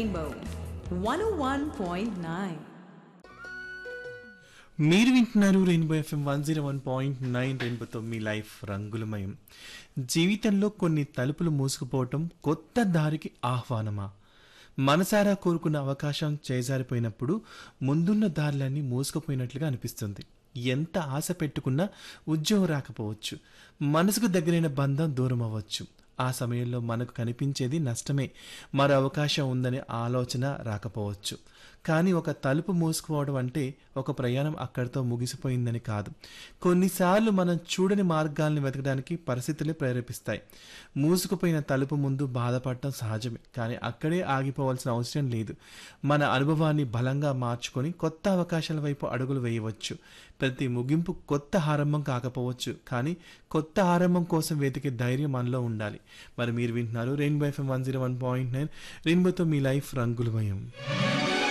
Rainbow 101.9. మీరు వింటున్నారు rainbow FM one zero one point nine రెయిన్బోతో మీ లైఫ్ రంగులమయం జీవితంలో కొన్ని తలుపులు మూసుకుపోవటం కొత్త దారికి ఆహ్వానమా మనసారా కోరుకున్న అవకాశం చేజారిపోయినప్పుడు ముందున్న దారులన్నీ మూసుకుపోయినట్లుగా అనిపిస్తుంది ఎంత ఆశ పెట్టుకున్నా ఉద్యోగం రాకపోవచ్చు మనసుకు దగ్గరైన బంధం దూరం అవ్వచ్చు ఆ సమయంలో మనకు కనిపించేది నష్టమే మరో అవకాశం ఉందనే ఆలోచన రాకపోవచ్చు కానీ ఒక తలుపు మూసుకుపోవడం అంటే ఒక ప్రయాణం అక్కడితో ముగిసిపోయిందని కాదు కొన్నిసార్లు మనం చూడని మార్గాల్ని వెతకడానికి పరిస్థితులే ప్రేరేపిస్తాయి మూసుకుపోయిన తలుపు ముందు బాధపడటం సహజమే కానీ అక్కడే ఆగిపోవాల్సిన అవసరం లేదు మన అనుభవాన్ని బలంగా మార్చుకొని కొత్త అవకాశాల వైపు అడుగులు వేయవచ్చు ప్రతి ముగింపు కొత్త ఆరంభం కాకపోవచ్చు కానీ కొత్త ఆరంభం కోసం వెతికే ధైర్యం మనలో ఉండాలి మరి మీరు వింటున్నారు rainbow FM one zero one point nine రెయిన్బోతో మీ లైఫ్ రంగులమయం